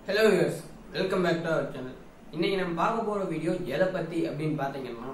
hello guys welcome back to our channel இன்னைக்கு நம்ம பார்க்க போற வீடியோ எதை பத்தி அப்படின்னு பாத்தீங்கன்னா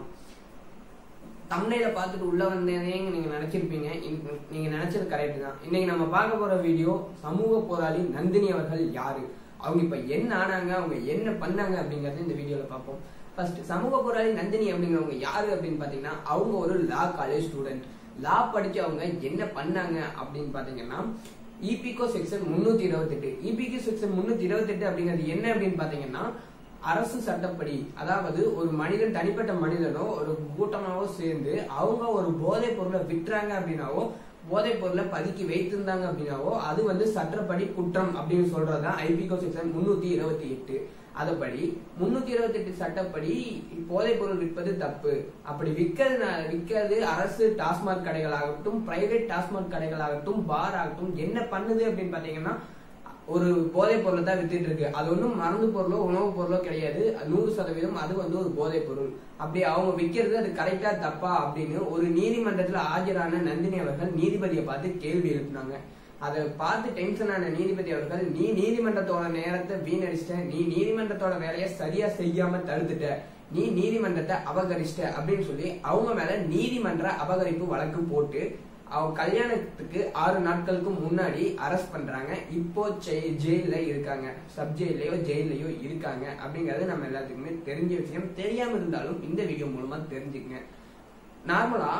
தமிழையில பார்த்துட்டு உள்ள வந்ததே நீங்க நினைச்சிருப்பீங்க இந்த- நீங்க நினைச்சது கரெக்ட் தான் இன்னைக்கு நம்ம பார்க்க போற வீடியோ சமூக போராளி நந்தினி அவர்கள் யாரு அவங்க இப்ப என்ன ஆனாங்க அவங்க என்ன பண்ணாங்க அப்படிங்கறத இந்த வீடியோல பார்ப்போம் ஃபர்ஸ்ட் சமூக போராளி நந்தினி அப்படிங்கிறவங்க யாரு அப்படின்னு பாத்தீங்கன்னா அவங்க ஒரு லா காலேஜ் ஸ்டூடெண்ட் லா படிச்சு அவங்க என்ன பண்ணாங்க அப்படின்னு பாத்தீங்கன்னா இபிகோ செக்ஷன் முன்னூத்தி இருபத்தெட்டு இபிகோ செக்ஷன் முன்னூத்தி இருபத்தெட்டு அப்படிங்கிறது என்ன அப்படின்னு பாத்தீங்கன்னா அரசு சட்டப்படி அதாவது ஒரு மனிதன் தனிப்பட்ட மனிதனோ ஒரு கூட்டமாவோ சேர்ந்து அவங்க ஒரு போதைப் பொருளை விற்றாங்க அப்படின்னாவோ போதைப் பொருளை பதுக்கி வைத்திருந்தாங்க அப்படின்னாவோ அது வந்து சட்டப்படி குற்றம் அப்படின்னு சொல்றதுதான் ஐபிகோ செக்ஷன் முன்னூத்தி இருபத்தி எட்டு அதப்படி முன்னூத்தி இருபத்தி எட்டு சட்டப்படி போதைப் பொருள் விற்பது தப்பு அப்படி விற்கிறது விற்கிறது அரசு டாஸ்மாக் கடைகளாகட்டும் பிரைவேட் டாஸ்மாக் கடைகளாகட்டும் பார் ஆகட்டும் என்ன பண்ணுது அப்படின்னு பாத்தீங்கன்னா ஒரு போதைப் பொருளை தான் வித்துட்டு இருக்கு அது ஒன்றும் மருந்து பொருளோ உணவுப் பொருளோ கிடையாது நூறு சதவீதம் அது வந்து ஒரு போதைப் பொருள் அப்படி அவங்க விற்கிறது அது கரெக்டா தப்பா அப்படின்னு ஒரு நீதிமன்றத்துல ஆஜரான நந்தினி அவர்கள் நீதிபதியை பார்த்து கேள்வி எழுப்பினாங்க அதை பார்த்து டென்ஷன் ஆன நீதிபதி அவர்கள் நீ நீதிமன்றத்தோட நேரத்தை வீணடிச்சிட்ட நீ நீதிமன்றத்தோட வேலையை சரியா செய்யாம தடுத்துட்ட நீ நீதிமன்றத்தை அபகரிச்சிட்ட அப்படின்னு சொல்லி அவங்க மேல நீதிமன்ற அபகரிப்பு வழக்கு போட்டு அவங்க கல்யாணத்துக்கு ஆறு நாட்களுக்கு முன்னாடி அரெஸ்ட் பண்றாங்க இப்போ ஜெ- ஜெயில்ல இருக்காங்க சப் ஜெயிலையோ ஜெயிலையோ இருக்காங்க அப்படிங்கறது நம்ம எல்லாத்துக்குமே தெரிஞ்ச விஷயம் தெரியாம இருந்தாலும் இந்த வீடியோ மூலமா தெரிஞ்சுக்கங்க நார்மலா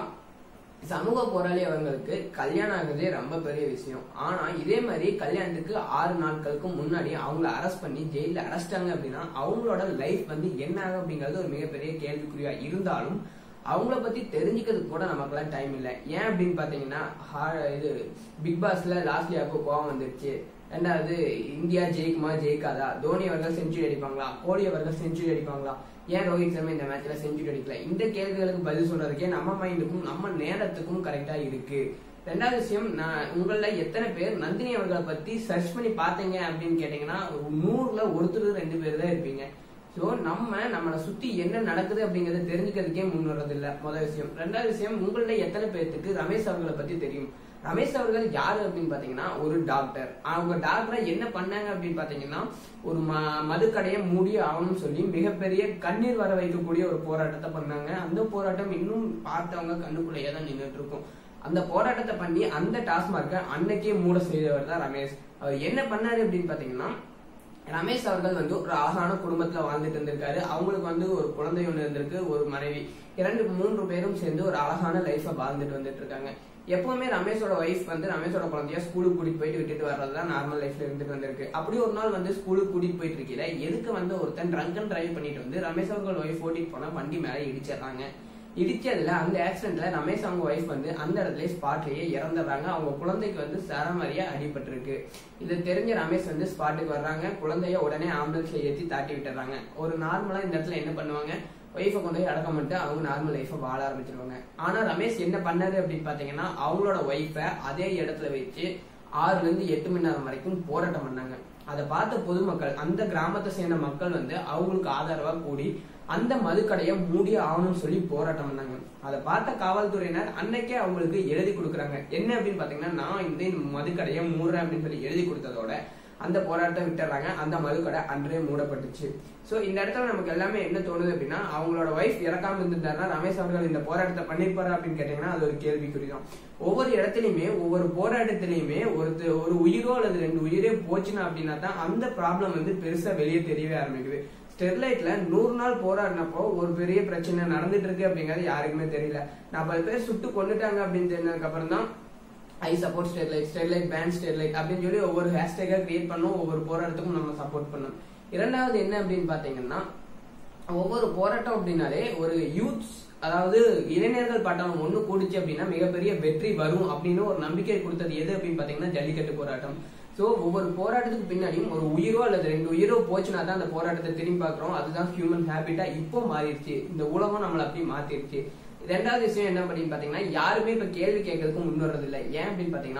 சமூக போராளி அவங்களுக்கு கல்யாணம் ஆகுறதே ரொம்ப பெரிய விஷயம் ஆனா இதே மாதிரி கல்யாணத்துக்கு ஆறு நாட்களுக்கு முன்னாடி அவங்கள அரெஸ்ட் பண்ணி ஜெயில அரெஸ்டாங்க அப்படின்னா அவங்களோட லைஃப் வந்து என்ன ஆகும் அப்படிங்கிறது ஒரு மிகப்பெரிய கேள்விக்குறியா இருந்தாலும் அவங்கள பத்தி தெரிஞ்சுக்கிறதுக்கு கூட நமக்குலாம் டைம் இல்லை ஏன் அப்படின்னு பாத்தீங்கன்னா ஹா- இது பிக் பாஸ்ல லாஸ்ட்லியாவுக்கு கோவம் வந்துருச்சு ரெண்டாவது இந்தியா ஜெயிக்குமா ஜெயிக்காதா தோனி அவர்கள் செஞ்சுரி அடிப்பாங்களா கோலி அவர்கள் செஞ்சுரி அடிப்பாங்களா ஏன் ரோஹித் சர்மா இந்த மேட்ச்ல செஞ்சுரி அடிக்கல இந்த கேள்விகளுக்கு பதில் சொல்றதுக்கே நம்ம மைண்டுக்கும் நம்ம நேரத்துக்கும் கரெக்டா இருக்கு ரெண்டாவது விஷயம் நான் உங்கள எத்தனை பேர் நந்தினி அவர்களை பத்தி சர்ச் பண்ணி பார்த்தீங்க அப்படின்னு கேட்டீங்கன்னா ஒரு நூறுல ஒருத்தர் ரெண்டு பேர் தான் இருப்பீங்க சோ நம்ம நம்மளை சுத்தி என்ன நடக்குது அப்படிங்கறத தெரிஞ்சுக்கிறதுக்கே முன் வர்றது இல்ல முதல் விஷயம் ரெண்டாவது விஷயம் உங்கள எத்தனை பேர்த்துக்கு ரமேஷ் அவர்களை பத்தி தெரியும் ரமேஷ் அவர்கள் யாரு அப்படின்னு பாத்தீங்கன்னா ஒரு டாக்டர் அவங்க டாக்டரை என்ன பண்ணாங்க அப்படின்னு பாத்தீங்கன்னா ஒரு ம- மதுக்கடையை மூடி ஆகணும்னு சொல்லி மிகப்பெரிய கண்ணீர் வர வைக்கக்கூடிய ஒரு போராட்டத்தை பண்ணாங்க அந்த போராட்டம் இன்னும் பார்த்தவங்க கண்ணுக்குள்ளேயே தான் நின்றுட்டு இருக்கும் அந்த போராட்டத்தை பண்ணி அந்த டாஸ்மார்க்கை அன்னைக்கே மூட செய்தவர் தான் ரமேஷ் அவர் என்ன பண்ணாரு அப்படின்னு பாத்தீங்கன்னா ரமேஷ் அவர்கள் வந்து ஒரு அழகான குடும்பத்துல வாழ்ந்துட்டு இருந்திருக்காரு அவங்களுக்கு வந்து ஒரு குழந்தை ஒண்ணு இருந்திருக்கு ஒரு மனைவி இரண்டு மூன்று பேரும் சேர்ந்து ஒரு அழகான லைஃப வாழ்ந்துட்டு வந்துட்டு இருக்காங்க எப்பவுமே ரமேஷோட ஒய்ஃப் வந்து ரமேஷோட குழந்தைய ஸ்கூலுக்கு கூட்டிட்டு போயிட்டு விட்டுட்டு வர்றது தான் நார்மல் லைஃப்ல இருந்துட்டு வந்திருக்கு அப்படி ஒரு நாள் வந்து ஸ்கூலுக்கு கூட்டிட்டு போயிட்டு இருக்கையில எதுக்கு வந்து ஒருத்தன் ட்ரங்க் அண்ட் டிரைவ் பண்ணிட்டு வந்து ரமேஷ் அவர்கள் ஒய்ஃப் ஓட்டிட்டு போனா வண்டி மேல இடிச்சிடுறாங்க இடிச்சதுல அந்த ஆக்சிடென்ட்ல ரமேஷ் அவங்க ஒய்ஃப் வந்து அந்த இடத்துல ஸ்பாட்லயே இறந்துடுறாங்க அவங்க குழந்தைக்கு வந்து சரமாரியா அடிபட்டிருக்கு இது தெரிஞ்ச ரமேஷ் வந்து ஸ்பாட்டுக்கு வர்றாங்க குழந்தைய உடனே ஆம்புலன்ஸ்ல ஏத்தி தாட்டி விட்டுறாங்க ஒரு நார்மலா இந்த இடத்துல என்ன பண்ணுவாங்க ஒய்ஃபை கொண்டு போய் அடக்கம் பண்ணிட்டு அவங்க நார்மல் லைஃபை வாழ ஆரம்பிச்சிருவாங்க ஆனா ரமேஷ் என்ன பண்ணாரு அப்படின்னு பாத்தீங்கன்னா அவங்களோட ஒய்ஃபை அதே இடத்துல வச்சு ஆறுல இருந்து எட்டு மணி நேரம் வரைக்கும் போராட்டம் பண்ணாங்க அதை பார்த்த பொதுமக்கள் அந்த கிராமத்தை சேர்ந்த மக்கள் வந்து அவங்களுக்கு ஆதரவா கூடி அந்த மதுக்கடையை மூடி ஆகணும்னு சொல்லி போராட்டம் பண்ணாங்க அதை பார்த்த காவல்துறையினர் அன்னைக்கே அவங்களுக்கு எழுதி கொடுக்குறாங்க என்ன அப்படின்னு பாத்தீங்கன்னா நான் இந்த மதுக்கடையை மூடுறேன் அப்படின்னு சொல்லி எழுதி கொடுத்ததோட அந்த போராட்டம் விட்டுறாங்க அந்த மதுக்கடை அன்றே மூடப்பட்டுச்சு சோ இந்த இடத்துல நமக்கு எல்லாமே என்ன தோணுது அப்படின்னா அவங்களோட ஒய்ஃப் இறக்காம இருந்திருந்தாருன்னா ரமேஷ் அவர்கள் இந்த போராட்டத்தை பண்ணிருப்பாரு அப்படின்னு கேட்டீங்கன்னா அது ஒரு கேள்விக்குறி தான் ஒவ்வொரு இடத்துலயுமே ஒவ்வொரு போராட்டத்திலயுமே ஒரு ஒரு உயிரோ அல்லது ரெண்டு உயிரே போச்சுன்னா அப்படின்னா தான் அந்த ப்ராப்ளம் வந்து பெருசா வெளியே தெரியவே ஆரம்பிக்குது ஸ்டெர்லைட்ல நூறு நாள் போராடினப்போ ஒரு பெரிய பிரச்சனை நடந்துட்டு இருக்கு அப்படிங்கறது யாருக்குமே தெரியல நாற்பது பேர் சுட்டு கொண்டுட்டாங்க அப்படின்னு தெரிஞ்சதுக்கு அப்புறம் தான் I support Sterlite Sterlite ban Sterlite அப்படின்னு சொல்லி ஒவ்வொரு ஹேஷ்டேகா கிரியேட் பண்ணோம் ஒவ்வொரு போராட்டத்துக்கும் நம்ம சப்போர்ட் பண்ணோம் இரண்டாவது என்ன அப்படின்னு பாத்தீங்கன்னா ஒவ்வொரு போராட்டம் அப்படின்னாலே ஒரு யூத்ஸ் அதாவது இளைஞர்கள் பட்டம் ஒண்ணு கூடிச்சு அப்படின்னா மிகப்பெரிய வெற்றி வரும் அப்படின்னு ஒரு நம்பிக்கை கொடுத்தது எது அப்படின்னு பாத்தீங்கன்னா ஜல்லிக்கட்டு போராட்டம் சோ ஒவ்வொரு போராட்டத்துக்கு பின்னாடியும் ஒரு உயிரோ அல்லது ரெண்டு உயிரோ போச்சுன்னா தான் அந்த போராட்டத்தை திரும்பி பார்க்கறோம் அதுதான் ஹியூமன் ஹேபிட்டா இப்போ மாறிடுச்சு இந்த உலகம் நம்மள அப்படி மாத்திருச்சு ரெண்டாவது விஷயம் என்ன அப்படின்னு பாத்தீங்கன்னா யாருமே இப்ப கேள்வி கேட்கறதுக்கு முன் வர்றது இல்ல ஏன் அப்படின்னு பாத்தீங்கன்னா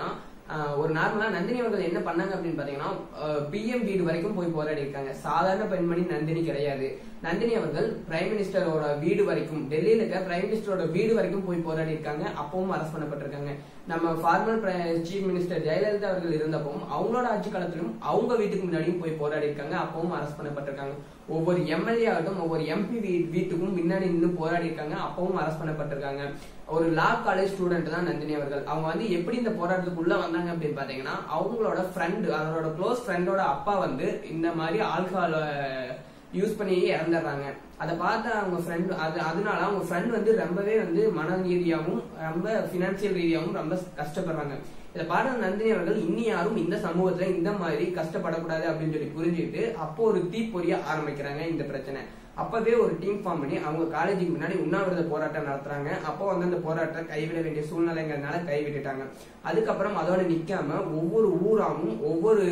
ஆஹ் ஒரு நார்மலா நந்தினி அவர்கள் என்ன பண்ணாங்க அப்படின்னு பாத்தீங்கன்னா பிஎம் வீடு வரைக்கும் போய் போராடி இருக்காங்க சாதாரண பெண்மணி நந்தினி கிடையாது நந்தினி அவர்கள் பிரைம் மினிஸ்டரோட வீடு வரைக்கும் டெல்லியில இருக்க பிரைம் மினிஸ்டரோட வீடு வரைக்கும் போய் போராடி இருக்காங்க அப்பவும் அரெஸ்ட் பண்ணப்பட்டிருக்காங்க நம்ம ஃபார்மர் சீஃப் மினிஸ்டர் ஜெயலலிதா அவர்கள் இருந்தப்பவும் அவங்களோட ஆட்சி காலத்திலும் அவங்க வீட்டுக்கு முன்னாடியும் போய் போராடி இருக்காங்க அப்பவும் அரெஸ்ட் பண்ணப்பட்டிருக்காங்க ஒவ்வொரு எம்எல்ஏ ஆகட்டும் ஒவ்வொரு எம்பி வீட்டுக்கும் முன்னாடி நின்று போராடி இருக்காங்க அப்பவும் அரெஸ்ட் பண்ணப்பட்டிருக்காங்க ஒரு லா காலேஜ் ஸ்டூடெண்ட் தான் நந்தினி அவர்கள் அவங்க வந்து எப்படி இந்த போராட்டத்துக்குள்ள வந்தாங்க அப்படின்னு பாத்தீங்கன்னா அவங்களோட ஃப்ரெண்டு அவரோட க்ளோஸ் ஃப்ரெண்டோட அப்பா வந்து இந்த மாதிரி ஆல்கஹால் யூஸ் பண்ணி இறந்துடுறாங்க அதை பார்த்து அவங்க ஃப்ரெண்ட் அது அதனால அவங்க ஃப்ரெண்ட் வந்து ரொம்பவே வந்து மன ரீதியாகவும் ரொம்ப பினான்சியல் ரீதியாகவும் ரொம்ப கஷ்டப்படுறாங்க இதை பார்த்த நந்தினி அவர்கள் இனி யாரும் இந்த சமூகத்துல இந்த மாதிரி கஷ்டப்படக்கூடாது அப்படின்னு சொல்லி புரிஞ்சுக்கிட்டு அப்போ ஒரு தீப்பொறிய ஆரம்பிக்கிறாங்க இந்த பிரச்சனை அப்பவே ஒரு டீம் ஃபார்ம் பண்ணி அவங்க காலேஜுக்கு முன்னாடி உண்ணாவிரத போராட்டம் நடத்துறாங்க அப்போ வந்து அந்த போராட்டத்தை கைவிட வேண்டிய சூழ்நிலைங்கிறதுனால கைவிட்டுட்டாங்க அதுக்கப்புறம் அதோட நிக்காம ஒவ்வொரு ஊராவும் ஒவ்வொரு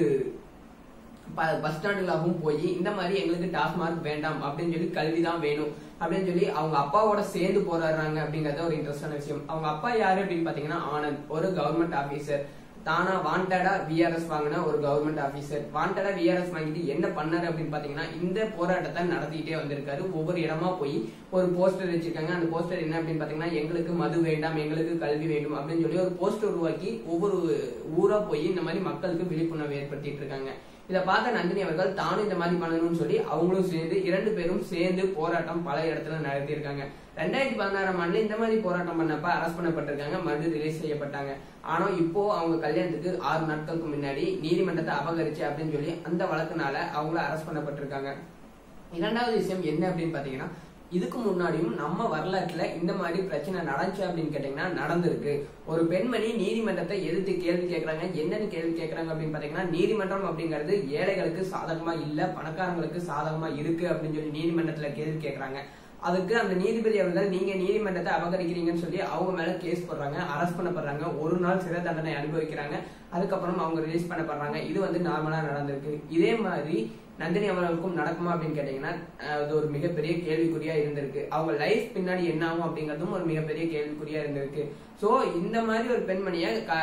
பஸ் ஸ்டாண்டுகளாகவும் போய் இந்த மாதிரி எங்களுக்கு டாஸ்மார்க் வேண்டாம் அப்படின்னு சொல்லி கல்வி தான் வேணும் அப்படின்னு சொல்லி அவங்க அப்பாவோட சேர்ந்து போராடுறாங்க அப்படிங்கறது ஒரு இன்ட்ரெஸ்டான விஷயம் அவங்க அப்பா யாரு அப்படின்னு பாத்தீங்கன்னா ஆனந்த் ஒரு கவர்மெண்ட் ஆபீசர் தானா வாண்டடா விஆர்எஸ் வாங்கின ஒரு கவர்மெண்ட் ஆபீசர் வாண்டடா விஆர்எஸ் வாங்கிட்டு என்ன பண்ணாரு அப்படின்னு பாத்தீங்கன்னா இந்த போராட்டத்தை நடத்திட்டே வந்திருக்காரு ஒவ்வொரு இடமா போய் ஒரு போஸ்டர் வச்சிருக்காங்க அந்த போஸ்டர் என்ன அப்படின்னு பாத்தீங்கன்னா எங்களுக்கு மது வேண்டாம் எங்களுக்கு கல்வி வேண்டும் அப்படின்னு சொல்லி ஒரு போஸ்டர் உருவாக்கி ஒவ்வொரு ஊரா போய் இந்த மாதிரி மக்களுக்கு விழிப்புணர்வு ஏற்படுத்திட்டு இருக்காங்க இதை பார்த்த நந்தினி அவர்கள் தானும் இந்த மாதிரி பண்ணணும்னு சொல்லி அவங்களும் சேர்ந்து இரண்டு பேரும் சேர்ந்து போராட்டம் பல இடத்துல நடத்தியிருக்காங்க ரெண்டாயிரத்தி பதினாறாம் ஆண்டு இந்த மாதிரி போராட்டம் பண்ணப்ப அரெஸ்ட் பண்ணப்பட்டிருக்காங்க மறுபடியும் ரிலீஸ் செய்யப்பட்டாங்க ஆனா இப்போ அவங்க கல்யாணத்துக்கு ஆறு நாட்களுக்கு முன்னாடி நீதிமன்றத்தை அபகரிச்சு அப்படின்னு சொல்லி அந்த வழக்குனால அவங்கள அரெஸ்ட் பண்ணப்பட்டிருக்காங்க இரண்டாவது விஷயம் என்ன அப்படின்னு பாத்தீங்கன்னா இதுக்கு முன்னாடியும் நம்ம வரலாற்றுல இந்த மாதிரி பிரச்சனை நடந்துச்சு அப்படின்னு கேட்டீங்கன்னா நடந்திருக்கு ஒரு பெண்மணி நீதிமன்றத்தை எதிர்த்து கேள்வி கேட்கறாங்க என்னன்னு கேள்வி கேட்கறாங்க அப்படின்னு பாத்தீங்கன்னா நீதிமன்றம் அப்படிங்கிறது ஏழைகளுக்கு சாதகமா இல்ல பணக்காரங்களுக்கு சாதகமா இருக்கு அப்படின்னு சொல்லி நீதிமன்றத்துல கேள்வி கேட்கறாங்க அதுக்கு அந்த நீதிபதி அவர்கள் நீங்க நீதிமன்றத்தை அபகரிக்கிறீங்கன்னு சொல்லி அவங்க மேல கேஸ் போடுறாங்க அரெஸ்ட் பண்ணப்படுறாங்க ஒரு நாள் சிறை தண்டனை அனுபவிக்கிறாங்க அதுக்கப்புறம் அவங்க ரிலீஸ் பண்ணப்படுறாங்க இது வந்து நார்மலா நடந்திருக்கு இதே மாதிரி நந்தினி அவர்களுக்கும் நடக்குமா அப்படின்னு கேட்டீங்கன்னா அது ஒரு மிகப்பெரிய கேள்விக்குறியா இருந்திருக்கு அவங்க லைஃப் பின்னாடி என்ன ஆகும் அப்படிங்கறதும் ஒரு மிகப்பெரிய கேள்விக்குறியா இருந்திருக்கு சோ இந்த மாதிரி ஒரு பெண்மணிய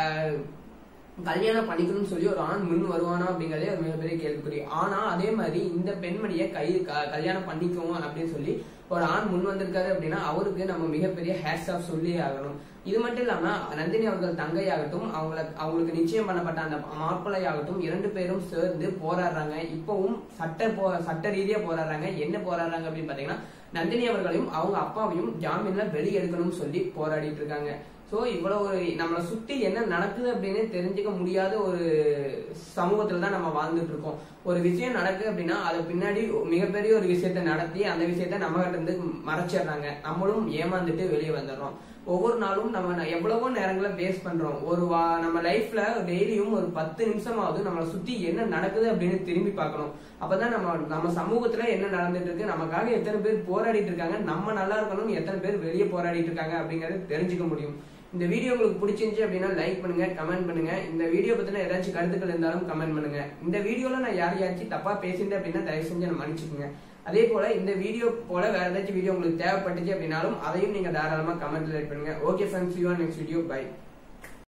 கல்யாணம் பண்ணிக்கணும்னு சொல்லி ஒரு ஆண் முன் வருவானா அப்படிங்கறதே ஒரு மிகப்பெரிய கேள்விக்குறி ஆனா அதே மாதிரி இந்த பெண்மணியை கை கல்யாணம் பண்ணிக்குவோம் அப்படின்னு சொல்லி ஒரு ஆண் முன் வந்திருக்காரு அப்படின்னா அவருக்கு நம்ம மிகப்பெரிய ஹேட்ஸ் ஆஃப் சொல்லி ஆகணும் இது மட்டும் இல்லாம நந்தினி அவர்கள் தங்கையாகட்டும் அவங்கள அவங்களுக்கு நிச்சயம் பண்ணப்பட்ட அந்த மாப்பிள்ளையாகட்டும் இரண்டு பேரும் சேர்ந்து போராடுறாங்க இப்பவும் சட்ட போ சட்ட ரீதியா போராடுறாங்க என்ன போராடுறாங்க அப்படின்னு பாத்தீங்கன்னா நந்தினி அவர்களையும் அவங்க அப்பாவையும் ஜாமீன்ல வெளியெடுக்கணும்னு சொல்லி போராடிட்டு இருக்காங்க சோ இவ்வளவு ஒரு நம்மளை சுத்தி என்ன நடக்குது அப்படின்னு தெரிஞ்சுக்க முடியாத ஒரு சமூகத்துல தான் நம்ம வாழ்ந்துட்டு இருக்கோம் ஒரு விஷயம் நடக்குது அப்படின்னா அதை பின்னாடி மிகப்பெரிய ஒரு விஷயத்த நடத்தி அந்த விஷயத்த நம்ம கிட்ட இருந்து மறைச்சிடுறாங்க நம்மளும் ஏமாந்துட்டு வெளியே வந்துடுறோம் ஒவ்வொரு நாளும் நம்ம எவ்வளவோ நேரங்கள வேஸ்ட் பண்றோம் ஒரு வா நம்ம லைஃப்ல டெய்லியும் ஒரு பத்து நிமிஷமாவது நம்மளை சுத்தி என்ன நடக்குது அப்படின்னு திரும்பி பார்க்கணும் அப்பதான் நம்ம நம்ம சமூகத்துல என்ன நடந்துட்டு இருக்கு நமக்காக எத்தனை பேர் போராடிட்டு இருக்காங்க நம்ம நல்லா இருக்கணும் எத்தனை பேர் வெளியே போராடிட்டு இருக்காங்க அப்படிங்கறத தெரிஞ்சுக்க முடியும் இந்த வீடியோ உங்களுக்கு பிடிச்சிருந்துச்சு அப்படின்னா லைக் பண்ணுங்க கமெண்ட் பண்ணுங்க இந்த வீடியோ பத்தின ஏதாச்சும் கருத்துக்கள் இருந்தாலும் கமெண்ட் பண்ணுங்க இந்த வீடியோல நான் யார் யாராச்சும் தப்பா பேசிட்டேன் அப்படின்னா தயவு செஞ்சு நான் மன்னிச்சுக்கோங்க அதே போல இந்த வீடியோ போல வேற ஏதாச்சும் வீடியோ உங்களுக்கு தேவைப்பட்டுச்சு அப்படின்னாலும் அதையும் நீங்க தாராளமா கமெண்ட்ல ரைட் பண்ணுங்க okay friends you next video by